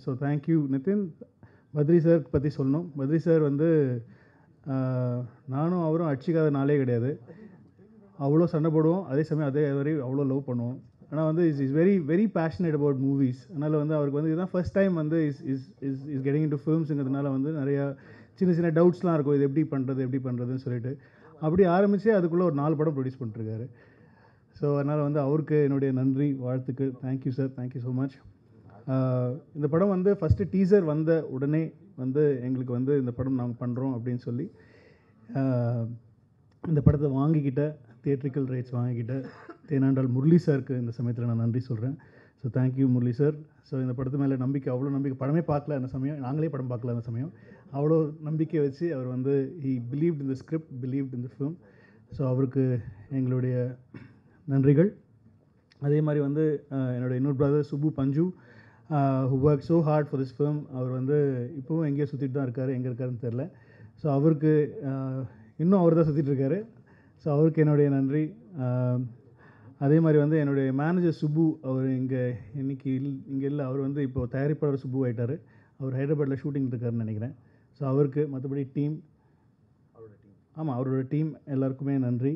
so thank you Nithin Badri sir பற்றி சொல்லணும் Badri sir வந்து ஆஹ், நானும் அவரும் அடிச்சிக்காத நாளே கிடையாது அவ்வளோ சண்டை போடுவோம் அதே சமயம் அதே வரை அவ்வளோ லவ் பண்ணுவோம் ஆனால் வந்து is is very very passionate about movies அதனால் வந்து அவருக்கு வந்து இதுதான் ஃபர்ஸ்ட் டைம் வந்து is is is is getting in to ஃபிலிம்ஸுங்கிறதுனால வந்து நிறையா சின்ன சின்ன டவுட்ஸ்லாம் இருக்கும் இது எப்படி பண்ணுறது எப்படி பண்ணுறதுன்னு சொல்லிட்டு அப்படி ஆரம்பித்து அதுக்குள்ளே ஒரு நாலு படம் ப்ரொடியூஸ் பண்ணிட்டுருக்காரு ஸோ அதனால் வந்து அவருக்கு என்னுடைய நன்றி வாழ்த்துக்கள் thank you sir thank you so much இந்த படம் வந்து ஃபஸ்ட்டு டீசர் வந்த உடனே வந்து எங்களுக்கு வந்து இந்த படம் நாங்கள் பண்ணுறோம் அப்படின்னு சொல்லி ஆஹ், இந்த படத்தை வாங்கிக்கிட்ட தியேட்ரிக்கல் ரைட்ஸ் வாங்கிக்கிட்ட தேனாண்டால் முரளி சாருக்கு இந்த சமயத்தில் நான் நன்றி சொல்கிறேன் so thank you Murali sir so இந்த படத்து மேலே நம்பிக்கை அவ்வளோ நம்பிக்கை படமே பார்க்கல அந்த சமயம் நாங்களே படம் பார்க்கல அந்த சமயம் அவ்வளோ நம்பிக்கை வச்சு அவர் வந்து ஹி பிலீவ்ட் இந்த ஸ்கிரிப்ட் பிலீவ்ட் இந்த ஃபிலிம் ஸோ அவருக்கு எங்களுடைய நன்றிகள் அதே மாதிரி வந்து அஹ், என்னோட இன்னொரு brother Subbu Panju who work so hard for this film அவர் வந்து இப்போவும் எங்கேயோ சுற்றிட்டு தான் இருக்கார் எங்கே இருக்காருன்னு தெரில ஸோ அவருக்கு அஹ், இன்னும் அவர் தான் சுற்றிட்டு இருக்காரு ஸோ அவருக்கு என்னுடைய நன்றி அஹ், அதே மாதிரி வந்து என்னுடைய மேனேஜர் சுப்பு அவர் இங்கே இன்னைக்கு இல் இங்கே இல்லை அவர் வந்து இப்போ தயாரிப்பாளர் சுப்பு ஆயிட்டார் அவர் ஹைதராபாத்தில் ஷூட்டிங் இருக்காருன்னு நினைக்கிறேன் ஸோ அவருக்கு மற்றபடி டீம் ஆமாம் அவரோட டீம் எல்லாருக்குமே நன்றி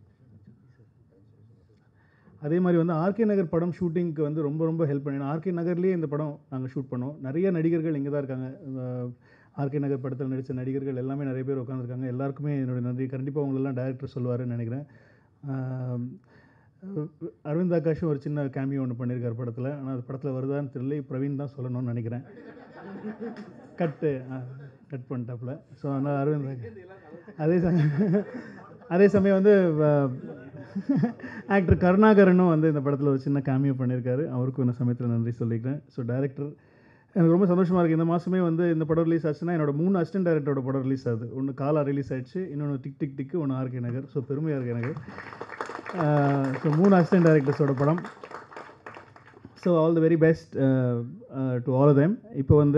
அதே மாதிரி வந்து ஆர்கே நகர் படம் ஷூட்டிங்க்கு வந்து ரொம்ப ரொம்ப ஹெல்ப் பண்ணி ஆர்கே நகர்லேயே இந்த படம் நாங்கள் ஷூட் பண்ணோம் நிறைய நடிகர்கள் இங்கே தான் இருக்காங்க ஆர்கே நகர் படத்தில் நடித்த நடிகர்கள் எல்லாமே நிறைய பேர் உட்காந்துருக்காங்க எல்லாருக்குமே என்னோட நன்றி கண்டிப்பாக அவங்களெல்லாம் டேரக்டர் சொல்லுவாருன்னு நினைக்கிறேன் ஆஹ் அரவிந்த் ஆகாஷும் ஒரு சின்ன கேமியோ ஒன்று பண்ணியிருக்காரு படத்தில் ஆனால் அது படத்தில் வருதான்னு தெரியல பிரவீன் தான் சொல்லணும்னு நினைக்கிறேன் கட்டு கட் பண்ணிட்டாப்புல ஸோ அதனால் அரவிந்த் ஆகாஷ் அதே சமயம் அதே சமயம் வந்து ஆக்டர் கருணாகரனும் வந்து இந்த படத்தில் ஒரு சின்ன கேமியோ பண்ணியிருக்காரு அவருக்கும் இந்த சமயத்தில் நன்றி சொல்லிக்கிறேன் ஸோ டைரக்டர் எனக்கு ரொம்ப சந்தோஷமாக இருக்குது இந்த மாதமே வந்து இந்த படம் ரிலீஸ் ஆச்சுன்னா என்னோட மூணு அசிஸ்டன்ட் டைரக்டரோட படம் ரிலீஸ் ஆகுது ஒன்று காலா ரிலீஸ் ஆயிடுச்சு இன்னொன்று டிக் டிக் டிக்கு ஒன்று ஆர்கே நகர் ஸோ பெருமையாக இருக்குது எனக்கு ஸோ மூணு அசிஸ்டன்ட் டைரக்டர்ஸோட படம் so all the very best to all of them இப்போ வந்து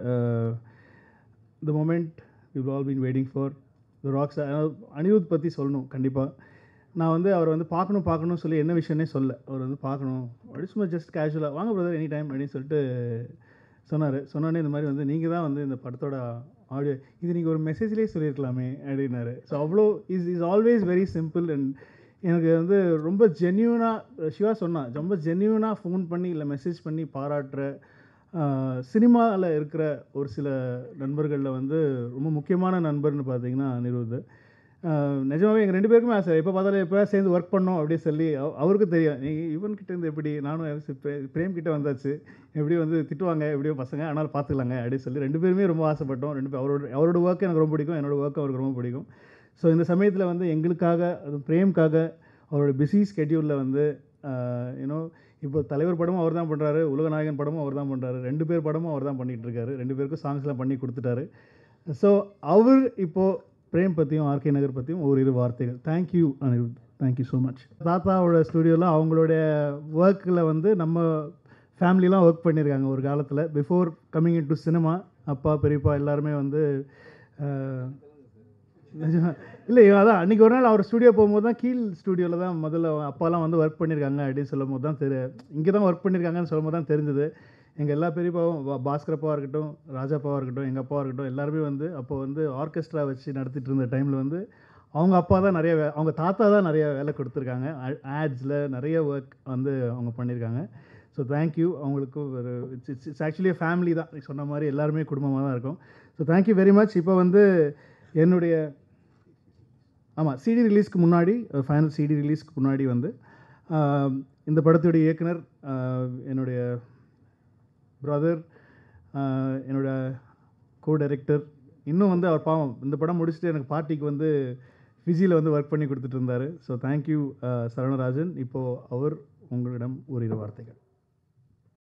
the moment will all been waiting for the rocks Anirudh பற்றி சொல்லணும் கண்டிப்பாக நான் வந்து அவர் வந்து பார்க்கணும் பார்க்கணும்னு சொல்லி என்ன விஷயம்னே சொல்ல அவர் வந்து பார்க்கணும் அப்படி சும்மா ஜஸ்ட் கேஷுவலாக வாங்க பிரதர் எனி டைம் அப்படின்னு சொல்லிட்டு சொன்னார் சொன்னோடனே இந்த மாதிரி வந்து நீங்கள் தான் வந்து இந்த படத்தோட ஆடியோ இது நீங்கள் ஒரு மெசேஜ்லேயே சொல்லியிருக்கலாமே அப்படின்னாரு ஸோ அவ்வளோ is is always very simple and எனக்கு வந்து ரொம்ப ஜென்யூனாக சிவா சொன்னான் ரொம்ப ஜென்யூனாக ஃபோன் பண்ணி இல்லை மெசேஜ் பண்ணி பாராட்டுற சினிமாவில் இருக்கிற ஒரு சில நண்பர்களில் வந்து ரொம்ப முக்கியமான நண்பர்னு பார்த்தீங்கன்னா அனிருத் ஆஹ் நிஜமாவே எங்கள் ரெண்டு பேருக்குமே ஆசை எப்போ பார்த்தாலும் எப்போ சேர்ந்து ஒர்க் பண்ணோம் அப்படின்னு சொல்லி அவ- அவருக்கும் தெரியும் நீ இவன் கிட்ட இருந்து எப்படி நானும் சி- பிரே- பிரேம் கிட்ட வந்தாச்சு எப்படி வந்து திட்டுவாங்க எப்படியோ பசங்க ஆனால் பார்த்துக்கலாங்க அப்படின்னு சொல்லி ரெண்டு பேருமே ரொம்ப ஆசைப்பட்டோம் ரெண்டு பேர் அவரோட அவரோட ஒர்க் எனக்கு ரொம்ப பிடிக்கும் என்னோட ஒர்க் அவருக்கு ரொம்ப பிடிக்கும் ஸோ இந்த சமயத்தில் வந்து எங்களுக்காக அது பிரேம்காக அவரோட பிஸி ஸ்கெட்யூலில் வந்து யூனோ இப்போ தலைவர் படமும் அவர் தான் பண்ணுறாரு உலகநாயகன் படமும் அவர் தான் பண்ணுறாரு ரெண்டு பேர் படமும் அவர் தான் பண்ணிகிட்டு இருக்காரு ரெண்டு பேருக்கும் சாங்ஸ்லாம் பண்ணி கொடுத்துட்டாரு ஸோ அவர் இப்போது பிரேம் பற்றியும் ஆர்கே நகர் பற்றியும் ஒரு இரு வார்த்தைகள் thank you Anirudh thank you so much தாத்தாவோட ஸ்டுடியோவில் அவங்களுடைய ஒர்க்கில் வந்து நம்ம ஃபேமிலிலாம் ஒர்க் பண்ணியிருக்காங்க ஒரு காலத்தில் before coming into cinema அப்பா பெரியப்பா எல்லாருமே வந்து அஹ், நிஜமா இல்லை அதான் அன்றைக்கி ஒரு நாள் அவர் ஸ்டுடியோ போகும்போது தான் கீழ் ஸ்டுடியோவில் தான் முதல்ல அப்பாலாம் வந்து ஒர்க் பண்ணியிருக்காங்க அப்படின்னு சொல்லும் போது தான் தெரி இங்கே தான் ஒர்க் பண்ணியிருக்காங்கன்னு சொல்லும் போது தான் தெரிஞ்சது எங்கள் எல்லா பெரியப்பாவும் பா- பாஸ்கரப்பாவாக இருக்கட்டும் ராஜாப்பாவாக இருக்கட்டும் எங்கள் அப்பாவாக இருக்கட்டும் எல்லாருமே வந்து அப்போ வந்து ஆர்கெஸ்ட்ரா வச்சு நடத்திட்டு இருந்த டைமில் வந்து அவங்க அப்பா தான் நிறைய வே- அவங்க தாத்தா தான் நிறைய வேலை கொடுத்துருக்காங்க ஆட்ஸில் நிறைய ஒர்க் வந்து அவங்க பண்ணியிருக்காங்க ஸோ தேங்க்யூ அவங்களுக்கு ஒரு it's it's it's actually family தான் நீ சொன்ன மாதிரி எல்லாருமே குடும்பமாக தான் இருக்கும் ஸோ தேங்க்யூ வெரி மச் இப்போ வந்து என்னுடைய ஆமாம் சிடி ரிலீஸ்க்கு முன்னாடி ஃபைனல் சிடி ரிலீஸ்க்கு முன்னாடி வந்து ஆஹ், இந்த படத்துடைய இயக்குனர் ஆஹ், என்னுடைய பிரதர் என்னோட கோ டைரக்டர் இன்னும் வந்து அவர் பாவம் இந்த படம் முடிச்சுட்டு எனக்கு பார்ட்டிக்கு வந்து ஃபிஜியில் வந்து ஒர்க் பண்ணி கொடுத்துட்டு இருந்தார் ஸோ தேங்க்யூ சரவணராஜன் இப்போது அவர் உங்களிடம் ஒரு இரு வார்த்தைகள்